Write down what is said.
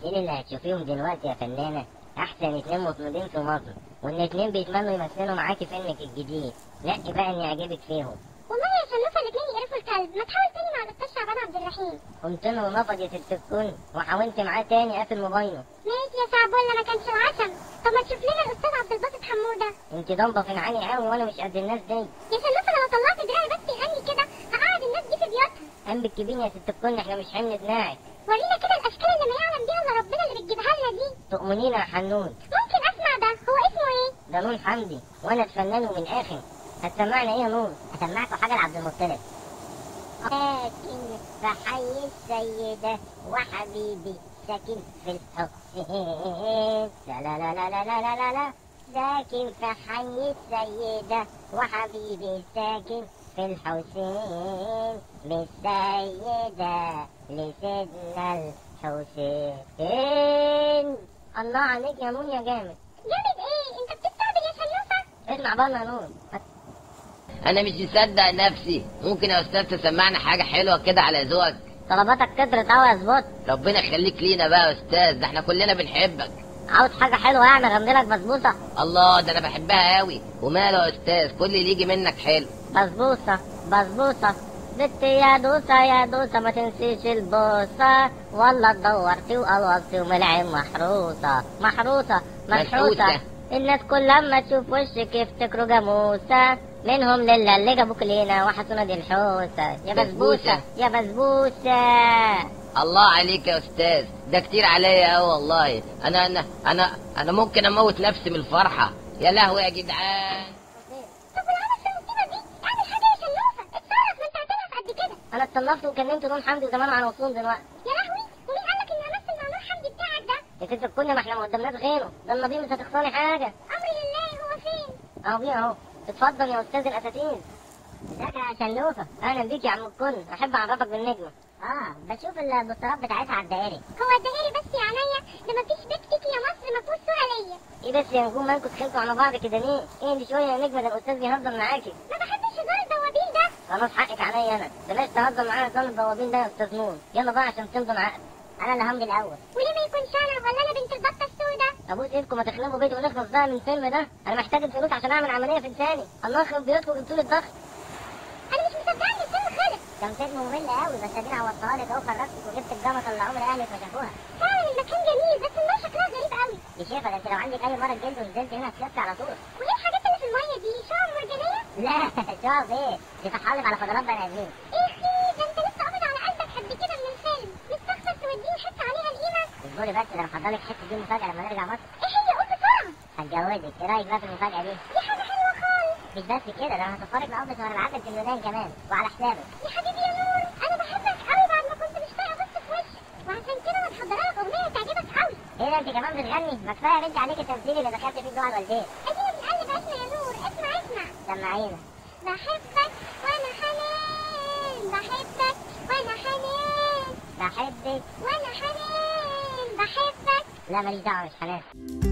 الممثلين اللي هتشوفيهم دلوقتي يا فنانة أحسن اتنين مطربين في مصر والاتنين بيتمنوا يمثلوا معاكي فيلمك الجديد نقي بقى إني أعجبك فيهم والله يا شنوفة الاتنين يقرفوا الكلب ما تحاول تاني مع الاستاذ شعبان عبد الرحيم قمت له ونفض يا ست الكل وحاولت معاه تاني قافل موبايله ماشي يا شعبولة ما كانش العشم طب ما تشوف لنا الاستاذ عبد الباسط حمودة انت ضمبة في عالي قوي وانا مش قد الناس دي يا شنوفة لو طلعت دراعي بس يغني كده هقعد الناس دي في بيوتها قام بالكبير يا ست الكل احنا مش حمل دراعي ورينا كده الاشكال اللي ما يعلم بيها الا ربنا اللي بتجيبها لنا دي تؤمنينا يا حنون ممكن اسمع ده هو اسمه ايه ده نور حمدي وانا الفنان ومن اخر هتسمعنا ايه يا نور هسمعكوا حاجه لعبد المطلب ساكن في حي السيدة وحبيبي ساكن في الحسين لا لا لا لا لا لا لا لا لا ساكن في حي السيدة وحبيبي ساكن في الحسين من السيدة لسيدنا الحسين الله عليك يا نور يا جامد جامد ايه انت بتستعبد يا شنوفة اسمع بقى يا نور انا مش مصدق نفسي ممكن يا استاذ تسمعنا حاجه حلوه كده على ذوقك طلباتك كترت قوي يا زبط ربنا يخليك لينا بقى يا استاذ ده احنا كلنا بنحبك عاوز حاجة حلوة يعني اغني لك بسبوسة الله ده انا بحبها قوي وماله يا استاذ كل اللي يجي منك حلو بسبوسة بسبوسة بنتي يا دوسة يا دوسة ما تنسيش البوسة والله دورتي وقلبتي وملعب محروسة محروسة منحوسة منحوسة. الناس كل لما تشوف وشك يفتكروا جاموسة منهم لله اللي جابوك لينا وحسونا دي الحوسة يا بسبوسة بسبوسة. يا بسبوسة الله عليك يا استاذ ده كتير عليا قوي والله انا انا انا انا ممكن اموت نفسي من الفرحه يا لهوي يا جدعان طب والعبث المصيبة دي اعمل حاجة يا شنوفة اتصرف ما انت هتنقص قد كده انا اتصنفت وكلمت نور حمدي وزمان على وصول دلوقتي يا لهوي ومين قالك اني همثل مع نور حمدي بتاعك ده يا ست الكل ما احنا ما قدامناش غيره ده النبي مش هتخسري حاجة امري لله هو فين اهو بيه اهو اتفضل يا استاذ الاساتين ازيك يا شلوفة اهلا بيك يا عم الكل احب اعرفك بالنجمة اه بشوف البوسترات بتاعتها على الدائري هو الدهيري بس يا عينيا ده مفيش بيت فيك يا مصر ما فيهوش صورة ليا ايه بس يا نجوم مالكوا تخلقوا على بعض كده ليه؟ ايه دي شوية يا نجمة ده الاستاذ بيهزر معاكي ما بحبش هزار البوابين ده خلاص حقك عليا انا بلاش تهزر معايا نظام البوابين ده يا استاذ نور يلا بقى عشان تمضوا العقد انا اللي همضي الاول وليه ما يكونش انا ولا انا بنت البطة السوداء ابوس ايدكم ما تخربوا بيتي ونخلص بقى من الفيلم ده انا محتاج الفلوس عشان اعمل عملية في لساني الله يخرب بيوتكم جبتوا لي الضغط انا مش مصدقه ان الفيلم خلص كان فيلم ممل قوي بس اديني عوضتها لك اهو خرجتك وجبت الجمصة اللي عمر اهلك ما شافوها فعلا المكان جميل بس النار شكلها غريب قوي يا شيخة ده انت لو عندك اي مرض جلد ونزلت هنا هتلف على طول وايه الحاجات اللي في المية دي شعر مرجانية لا شوف ايه دي تحالف على فضلات بني ادمين ايه اخي ده انت لسه قابض على قلبك قد كده من الفيلم مستخسر توديني حتة عليها القيمة اصبري بس ده انا محضر لك حته دي مفاجاه لما نرجع مصر ايه هي قول بسرعة هتجوزك ايه رايك بقى في المفاجاه دي دي حاجة حلوة خالص مش بس كده ده انا هسفرك لقبة وهبعت لك الميدان كمان وعلى حسابك يا حبيبي يا نور انا بحبك قوي بعد ما كنت مش طايقة ابص في وشك وعشان كده انا محضره لك اغنية تعجبك قوي ايه ده انت كمان بتغني ما كفايه يا بنتي عليك التمثيل اللي دخلت فيه جوه الوالدين ادينا بنقلب عشنا يا نور اسمع اسمع سمعينا بحبك وانا حنان بحبك وانا حنان بحبك وانا حنان بحبك لا ماليش دعوه مش حنان